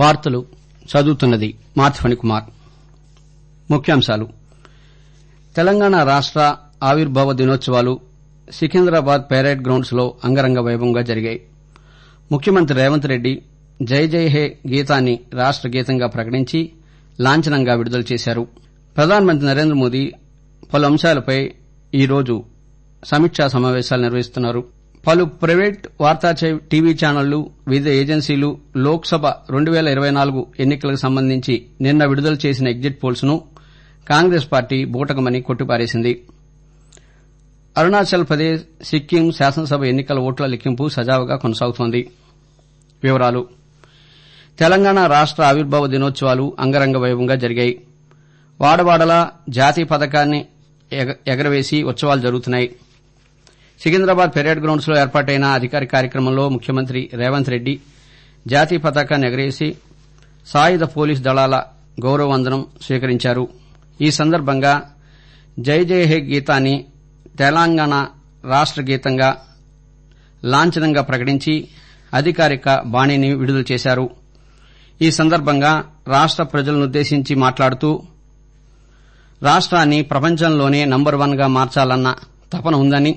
వార్తలు చదువుతున్నది మార్తిఫణి కుమార్ ముఖ్యాంశాలు తెలంగాణ రాష్ట ఆవిర్భావ దినోత్సవాలు సికింద్రాబాద్ పెరేడ్ గ్రౌండ్స్ లో అంగరంగ వైభవంగా జరిగాయి ముఖ్యమంత్రి రేవంత్ రెడ్డి జై జై హే గీతాన్ని రాష్ట గీతంగా ప్రకటించి లాంఛనంగా విడుదల చేశారు ప్రధానమంత్రి నరేంద్ర మోదీ పలు అంశాలపై ఈ రోజు సమీక్షా సమావేశాలు నిర్వహిస్తున్నారు పలు ప్రైవేట్ వార్తా టీవీ ఛానళ్లు వివిధ ఏజెన్సీలు లోక్ సభ రెండు పేల ఇరవై నాలుగు ఎన్నికలకు సంబంధించి నిన్న విడుదల చేసిన ఎగ్జిట్ పోల్స్ ను కాంగ్రెస్ పార్టీ బూటకమని కొట్టిపారేసింది అరుణాచల్ ప్రదేశ్ సిక్కిం శాసనసభ ఎన్నికల ఓట్ల లెక్కింపు సజావుగా కొనసాగుతోంది వివరాలు తెలంగాణ రాష్ట ఆవిర్భావ దినోత్సవాలు అంగరంగ వైభవంగా జరిగాయి వాడవాడలా జాతీయ పతాకాన్ని ఎగరవేసి ఉత్సవాలు జరుగుతున్నాయి సికింద్రాబాద్ పెరేడ్ గ్రౌండ్స్ లో ఏర్పాటైన అధికారిక కార్యక్రమంలో ముఖ్యమంత్రి రేవంత్ రెడ్డి జాతీయ పతాకాన్ని ఎగరేసి సాయుధ పోలీసు దళాల గౌరవ వందనం స్వీకరించారు ఈ సందర్భంగా జై జై హే గీతాన్ని తెలంగాణ రాష్ట గీతంగా లాంఛనంగా ప్రకటించి అధికారిక బాణీని విడుదల చేశారు ఈ సందర్భంగా రాష్ట ప్రజలనుద్దేశించి మాట్లాడుతూ రాష్టాన్ని ప్రపంచంలోనే నంబర్ వన్ గా మార్చాలన్న తపన ఉందని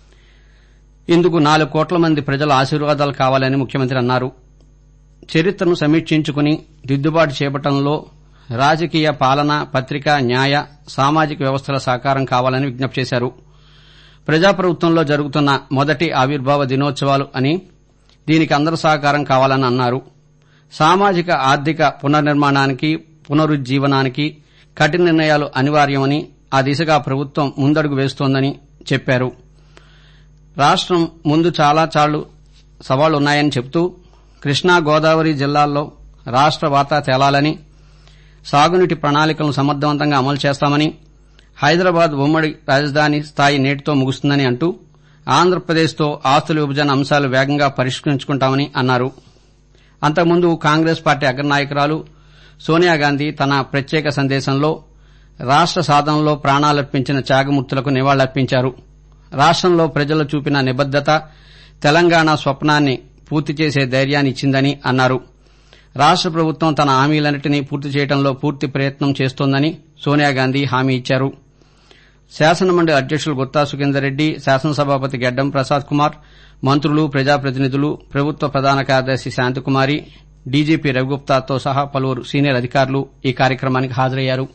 ఇందుకు నాలుగు కోట్ల మంది ప్రజల ఆశీర్వాదాలు కావాలని ముఖ్యమంత్రి అన్నారు చరిత్రను సమీక్షించుకుని దిద్దుబాటు చేపట్టడంలో రాజకీయ పాలన పత్రిక న్యాయ సామాజిక వ్యవస్థల సహకారం కావాలని విజ్ఞప్తి చేశారు ప్రజాప్రభుత్వంలో జరుగుతున్న మొదటి ఆవిర్భావ దినోత్సవాలు అని దీనికి అందరి సహకారం కావాలని అన్నారు సామాజిక ఆర్థిక పునర్నిర్మాణానికి పునరుజ్జీవనానికి కఠిన నిర్ణయాలు అనివార్యమని ఆ దిశగా ప్రభుత్వం ముందడుగు వేస్తోందని చెప్పారు రాష్టం ముందు చాలా చాలు సవాళ్లున్నాయని చెబుతూ కృష్ణా గోదావరి జిల్లాల్లో రాష్ట వాటా తేలాలని సాగునీటి ప్రణాళికలను సమర్థవంతంగా అమలు చేస్తామని హైదరాబాద్ ఉమ్మడి రాజధాని స్థాయి నేటితో ముగుస్తుందని అంటూ ఆంధ్రప్రదేశ్తో ఆస్తుల విభజన అంశాలు వేగంగా పరిష్కరించుకుంటామని అన్నారు అంతకుముందు కాంగ్రెస్ పార్టీ అగ్రనాయకురాలు సోనియాగాంధీ తన ప్రత్యేక సందేశంలో రాష్ట సాధనలో ప్రాణాలర్పించిన త్యాగమూర్తులకు నివాళులర్పించారు రాష్టంలో ప్రజలు చూపిన నిబద్దత తెలంగాణ స్వప్నాన్ని పూర్తి చేసే ధైర్యాన్ని ఇచ్చిందని అన్నారు రాష్ట ప్రభుత్వం తన హామీలన్నింటినీ పూర్తి చేయడంలో పూర్తి ప్రయత్నం చేస్తోందని సోనియాగాంధీ హామీ ఇచ్చారు శాసనమండలి అధ్యకులు గుత్తా సుఖేందర్ రెడ్డి శాసనసభాపతి గెడ్డం ప్రసాద్ కుమార్ మంత్రులు ప్రజాప్రతినిధులు ప్రభుత్వ ప్రధాన కార్యదర్శి శాంతికుమారి డీజీపీ రవిగుప్తాతో సహా పలువురు సీనియర్ అధికారులు ఈ కార్యక్రమానికి హాజరయ్యారు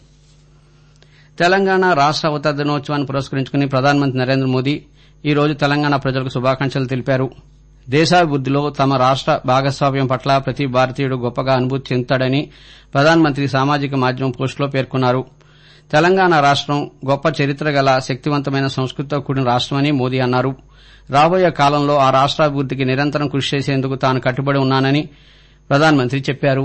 తెలంగాణ రాష్ట అవతరణ దినోత్సవాన్ని పురస్కరించుకుని ప్రధానమంత్రి నరేంద్ర మోదీ ఈ రోజు తెలంగాణ ప్రజలకు శుభాకాంక్షలు తెలిపారు దేశాభివృద్దిలో తమ రాష్ట భాగస్వామ్యం పట్ల ప్రతి భారతీయుడు గొప్పగా అనుభూతి చెందుతాడని ప్రధానమంత్రి సామాజిక మాధ్యమం పోస్టులో పేర్కొన్నారు తెలంగాణ రాష్టం గొప్ప చరిత్ర గల శక్తివంతమైన సంస్కృతితో కూడిన రాష్టమని మోదీ అన్నారు రాబోయే కాలంలో ఆ రాష్టాభివృద్దికి నిరంతరం కృషి చేసేందుకు తాను కట్టుబడి ఉన్నానని ప్రధానమంత్రి చెప్పారు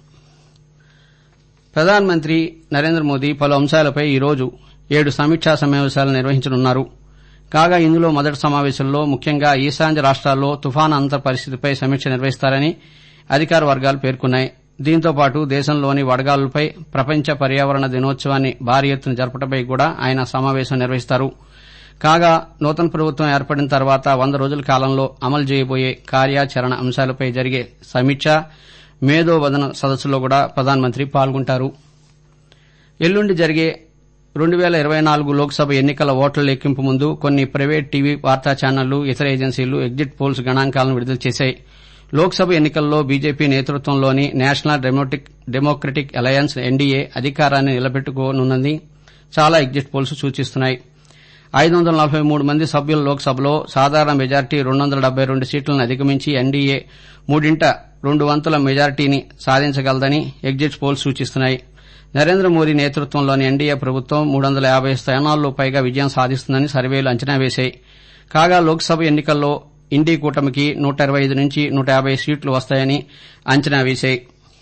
ప్రధానమంత్రి నరేంద్ర మోదీ పలు అంశాలపై ఈ రోజు ఏడు సమీక్షా సమావేశాలు నిర్వహించనున్నారు కాగా ఇందులో మొదటి సమావేశంలో ముఖ్యంగా ఈశాన్య రాష్ట్రాల్లో తుఫాను అనంతర పరిస్థితిపై సమీక్ష నిర్వహిస్తారని అధికార వర్గాలు పేర్కొన్నాయి దీంతో పాటు దేశంలోని వడగాలులపై ప్రపంచ పర్యావరణ దినోత్సవాన్ని భారీ ఎత్తున జరపడంపై కూడా ఆయన సమావేశం నిర్వహిస్తారు కాగా నూతన ప్రభుత్వం ఏర్పడిన తర్వాత వంద రోజుల కాలంలో అమలు చేయబోయే కార్యాచరణ అంశాలపై జరిగే సమీక్ష మేధో వదన సదస్సులో కూడా ప్రధానమంత్రి పాల్గొంటారు ఎల్లుండి జరిగే రెండు పేల ఇరవై నాలుగు లోక్సభ ఎన్నికల ఓట్ల లెక్కింపు ముందు కొన్ని ప్రైవేట్ టీవీ వార్తా ఛానళ్లు ఇతర ఏజెన్సీలు ఎగ్జిట్ పోల్స్ గణాంకాలను విడుదల చేశాయి లోక్సభ ఎన్నికల్లో బీజేపీ నేతృత్వంలోని నేషనల్ డెమోక్రటిక్ అలయన్స్ ఎన్డీఏ అధికారాన్ని నిలబెట్టుకోనుందని చాలా ఎగ్జిట్ పోల్స్ సూచిస్తున్నాయి ఐదు వందల నలబై మూడు మంది సభ్యుల లోక్సభలో సాధారణ మెజార్టీ రెండు వందల డెబ్బై రెండు సీట్లను అధిగమించి ఎన్డీఏ మూడింట రెండు వంతుల మెజార్టీని సాధించగలదని ఎగ్జిట్ పోల్స్ సూచిస్తున్నాయి నరేంద్ర మోదీ నేతృత్వంలోని ఎన్డీఏ ప్రభుత్వం మూడు వందల యాబై స్థానాల్లో పైగా విజయం సాధిస్తుందని సర్వేలు అంచనా వేశాయి కాగా లోక్సభ ఎన్నికల్లో ఇండీ కూటమికి నూట ఇరవై ఐదు నుంచి నూట యాబై సీట్లు వస్తాయని అంచనా వేశాయి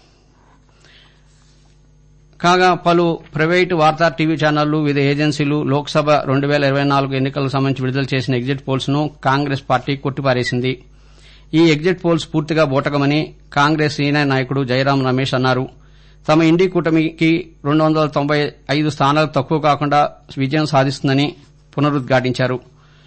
కాగా పలు ప్రైవేటు వార్తా టీవీ ఛానళ్లు వివిధ ఏజెన్సీలు లోక్సభ రెండు పేల ఇరవై నాలుగు ఎన్నికలకు సంబంధించి విడుదల చేసిన ఎగ్జిట్ పోల్స్ ను కాంగ్రెస్ పార్టీ కొట్టిపారేసింది ఈ ఎగ్జిట్ పోల్స్ పూర్తిగా బూటకమని కాంగ్రెస్ సీనియర్ నాయకుడు జయరాం రమేష్ అన్నారు తమ ఇండీ కూటమికి రెండు వందల తొంభై ఐదు స్థానాలు తక్కువ కాకుండా విజయం సాధిస్తుందని పునరుద్ఘాటించారు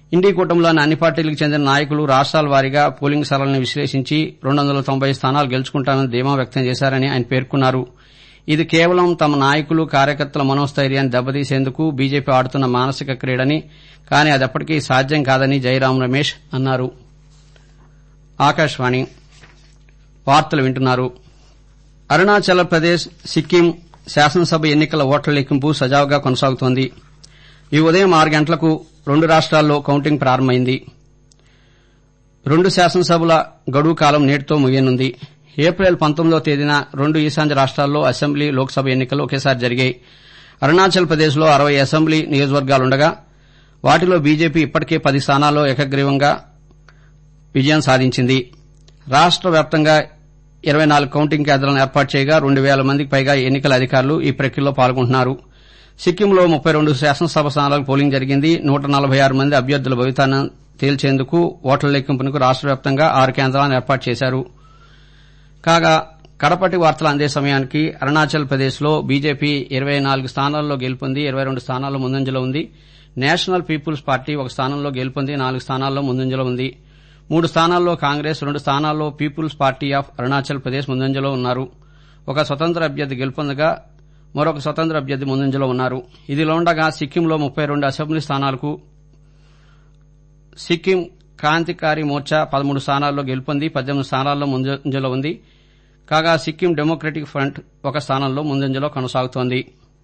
ఇండీ కూటమిలోని అన్ని పార్టీలకు చెందిన నాయకులు రాష్ట్రాల వారీగా పోలింగ్ సరళిని విశ్లేషించి రెండు వందల తొంభై స్థానాలు గెలుచుకుంటామని ధీమా వ్యక్తం చేశారని ఆయన పేర్కొన్నారు ఇది కేవలం తమ నాయకులు కార్యకర్తల మనోస్థైర్యాన్ని దెబ్బతీసేందుకు బీజేపీ ఆడుతున్న మానసిక క్రీడని కానీ అదెప్పటికీ సాధ్యం కాదని జయరాం రమేష్ అన్నారు ఆకాశవాణి వార్తలు వింటున్నారు అరుణాచల్ ప్రదేశ్ సిక్కిం శాసనసభ ఎన్నికల ఓట్ల లెక్కింపు సజావుగా కొనసాగుతోంది ఈ ఉదయం ఆరు గంటలకు రెండు రాష్ట్రాల్లో కౌంటింగ్ ప్రారంభమైంది రెండు శాసనసభల గడువు కాలం నేటితో ముగియనుంది ఏప్రిల్ పంతొమ్మిదో తేదీన రెండు ఈశాన్య రాష్ట్రాల్లో అసెంబ్లీ లోక్సభ ఎన్నికలు ఒకేసారి జరిగాయి అరుణాచల్ ప్రదేశ్లో అరవై అసెంబ్లీ నియోజకవర్గాలుండగా వాటిలో బీజేపీ ఇప్పటికే పది స్థానాల్లో ఏకగ్రీవంగా విజయం సాధించింది రాష్ట వ్యాప్తంగా ఇరవై నాలుగు కౌంటింగ్ కేంద్రాలను ఏర్పాటు చేయగా రెండు వేల మందికి పైగా ఎన్నికల అధికారులు ఈ ప్రక్రియలో పాల్గొంటున్నారు సిక్కింలో ముప్పై రెండు శాసనసభ స్థానాలకు పోలింగ్ జరిగింది నూట నలభై ఆరు మంది అభ్యర్థుల భవితాన్ని తేల్చేందుకు ఓట్ల లెక్కింపునకు రాష్ట వ్యాప్తంగా ఆరు కేంద్రాలను ఏర్పాటు చేశారు కాగా కడపటి వార్తలు అందే సమయానికి అరుణాచల్ ప్రదేశ్లో బీజేపీ ఇరవై నాలుగు స్థానాల్లో గెలుపొంది ఇరవై రెండు స్థానాల్లో ముందంజలో ఉంది నేషనల్ పీపుల్స్ పార్టీ ఒక స్థానంలో గెలుపొంది నాలుగు స్థానాల్లో ముందంజలో ఉంది మూడు స్థానాల్లో కాంగ్రెస్ రెండు స్థానాల్లో people's party of Arunachal Pradesh ముందంజలో ఉన్నారు ఒక స్వతంత్ర అభ్యర్థి గెలుపొందగా మరొక స్వతంత్ర అభ్యర్థి ముందంజలో ఉన్నారు ఇదిలా ఉండగా సిక్కింలో ముప్పై రెండు అసెంబ్లీ స్థానాలకు సిక్కిం క్రాంతికారి మోర్చా పదమూడు స్థానాల్లో గెలుపొంది పద్దెనిమిది స్థానాల్లో ముందంజలో ఉంది కాగా సిక్కిం డెమోక్రటిక్ ఫ్రంట్ ఒక స్థానంలో ముందంజలో కొనసాగుతోంది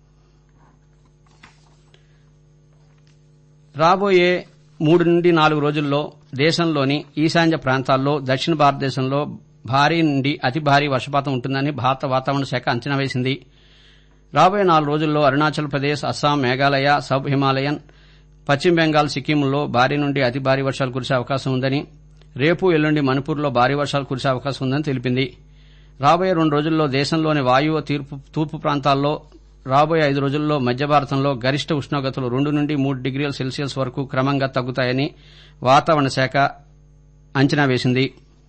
రాబోయే మూడు నుండి నాలుగు రోజుల్లో దేశంలోని ఈశాన్య ప్రాంతాల్లో దక్షిణ భారతదేశంలో భారీ నుండి అతి భారీ వర్షపాతం ఉంటుందని భారత వాతావరణ శాఖ అంచనా వేసింది రాబోయే నాలుగు రోజుల్లో అరుణాచల్ ప్రదేశ్ అస్సాం మేఘాలయ సబ్ హిమాలయన్ పశ్చిమ బెంగాల్ సిక్కింలో భారీ నుండి అతి భారీ వర్షాలు కురిసే అవకాశం ఉందని రేపు ఎల్లుండి మణిపూర్లో భారీ వర్షాలు కురిసే అవకాశం ఉందని తెలిపింది రాబోయే రెండు రోజుల్లో దేశంలోని వాయువ్య తూర్పు ప్రాంతాల్లో రాబోయే ఐదు రోజుల్లో మధ్య భారతంలో గరిష్ట ఉష్ణోగ్రతలు రెండు నుండి మూడు డిగ్రీల సెల్సియస్ వరకు క్రమంగా తగ్గుతాయని వాతావరణ శాఖ అంచనా వేసింది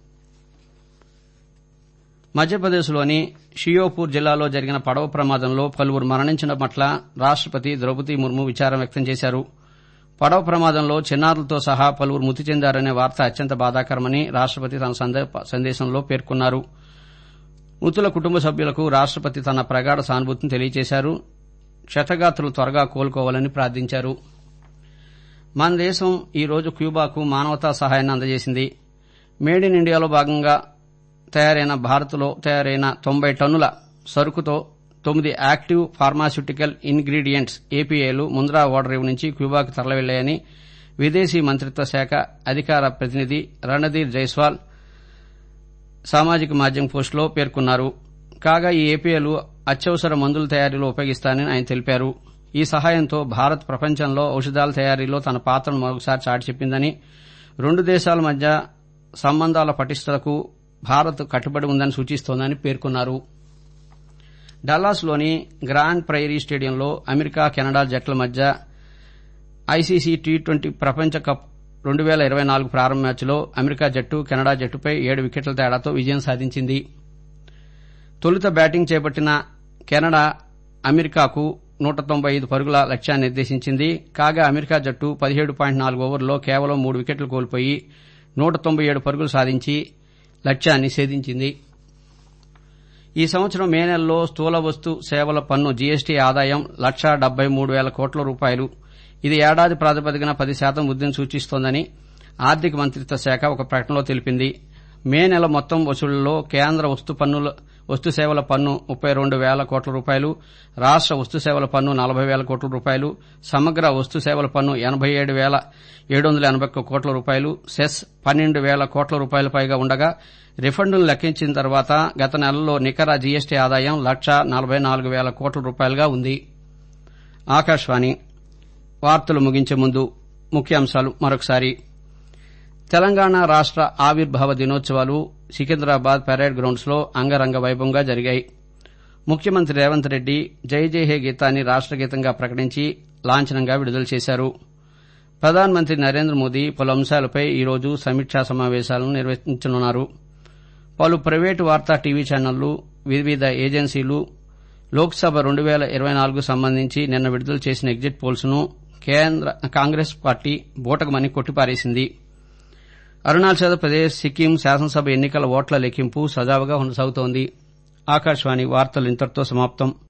మధ్యప్రదేశ్లోని షియోపూర్ జిల్లాలో జరిగిన పడవ ప్రమాదంలో పలువురు మరణించిన పట్ల రాష్టపతి ద్రౌపది ముర్ము విచారం వ్యక్తం చేశారు పడవ ప్రమాదంలో చిన్నారులతో సహా పలువురు మృతి చెందారనే వార్త అత్యంత బాధాకరమని రాష్టపతి తన సందేశంలో పేర్కొన్నారు మృతుల కుటుంబ సభ్యులకు రాష్టపతి తన ప్రగాఢ సానుభూతిని తెలియజేశారు క్షతగాత్రులు త్వరగా కోలుకోవాలని ప్రార్థించారు మన దేశం ఈ రోజు క్యూబాకు మానవతా సహాయాన్ని అందజేసింది మేడ్ ఇన్ ఇండియాలో భాగంగా తయారైన భారత్లో తయారైన తొంభై టన్నుల సరుకుతో తొమ్మిది యాక్టివ్ ఫార్మాస్యూటికల్ ఇంగ్రీడియంట్స్ ఏపీఐలు ముంద్రా ఓడరేవు నుంచి క్యూబాకు తరలివెళ్లాయని విదేశీ మంత్రిత్వ శాఖ అధికార ప్రతినిధి రణధీర్ జైస్వాల్ సామాజిక మాధ్యమం పోస్టులో పేర్కొన్నారు కాగా ఈ ఏపీఐలు అత్యవసర మందుల తయారీలో ఉపయోగిస్తారని ఆయన తెలిపారు ఈ సహాయంతో భారత్ ప్రపంచంలో ఔషధాల తయారీలో తన పాత్రను మరొకసారి చాటి చెప్పిందని రెండు దేశాల మధ్య సంబంధాల పటిష్టతకు భారత్ కట్టుబడి ఉందని సూచిస్తోందని పేర్కొన్నారు డల్లాస్లోని గ్రాండ్ ప్రైరీ స్టేడియంలో అమెరికా కెనడా జట్ల మధ్య ఐసీసీ టీ ట్వంటీ ప్రపంచ కప్ రెండు వేల ఇరవై నాలుగు ప్రారంభ మ్యాచ్లో అమెరికా జట్టు కెనడా జట్టుపై ఏడు వికెట్ల తేడాతో విజయం సాధించింది తొలుత బ్యాటింగ్ చేపట్టిన కెనడా అమెరికాకు నూట తొంభై ఐదు పరుగుల లక్ష్యాన్ని నిర్దేశించింది కాగా అమెరికా జట్టు పదిహేడు పాయింట్ నాలుగు ఓవర్లలో కేవలం మూడు వికెట్లు కోల్పోయి నూట తొంభై ఏడు పరుగులు సాధించి లక్ష్యాన్ని ఛేదించింది ఈ సంవత్సరం మే నెలలో స్థూల వస్తు సేవల పన్ను జీఎస్టీ ఆదాయం లక్షా డెబ్బై మూడు వేల కోట్ల రూపాయలు ఇది ఏడాది ప్రాతిపదికన పది శాతం వృద్దిని సూచిస్తోందని ఆర్థిక మంత్రిత్వ శాఖ ఒక ప్రకటనలో తెలిపింది మే నెల మొత్తం వసూళ్లలో కేంద్ర వస్తు పన్నుల వస్తు సేవల పన్ను ముప్పై రెండు వేల కోట్ల రూపాయలు రాష్ట వస్తు సేవల పన్ను నలభై వేల కోట్ల రూపాయలు సమగ్ర వస్తు సేవల పన్ను ఎనబై ఏడు వేల ఏడు వందల ఎనబై ఒక్క కోట్ల రూపాయలు సెస్ పన్నెండు వేల కోట్ల రూపాయల పైగా ఉండగా రిఫండ్ను లెక్కించిన తర్వాత గత నెలలో నికర జీఎస్టీ ఆదాయం లక్ష నలభై నాలుగు వేల కోట్ల రూపాయలుగా ఉంది ఆకాశవాణి వార్తలు ముగించే ముందు ముఖ్యాంశాలు మరొకసారి తెలంగాణ రాష్ట ఆవిర్భావ దినోత్సవాలు సికింద్రాబాద్ పరేడ్ గ్రౌండ్స్ లో అంగరంగ వైభవంగా జరిగాయి ముఖ్యమంత్రి రేవంత్ రెడ్డి జై జై హే గీతాన్ని రాష్ట గీతంగా ప్రకటించి లాంఛనంగా విడుదల చేశారు ప్రధానమంత్రి నరేంద్ర మోదీ పలు అంశాలపై ఈరోజు సమీక్షా సమావేశాలను నిర్వహించనున్నారు పలు ప్రైవేటు వార్తా టీవీ ఛానళ్లు వివిధ ఏజెన్సీలు లోక్సభ రెండు వేల ఇరవై నాలుగు సంబంధించి నిన్న విడుదల చేసిన ఎగ్జిట్ పోల్స్ ను కేంద్ర కాంగ్రెస్ పార్టీ బూటకమని కొట్టిపారేసింది అరుణాచల్ ప్రదేశ్ సిక్కిం శాసనసభ ఎన్నికల ఓట్ల లెక్కింపు సజావుగా కొనసాగుతోంది ఆకాశవాణి వార్తలు ఇంతటితో సమాప్తం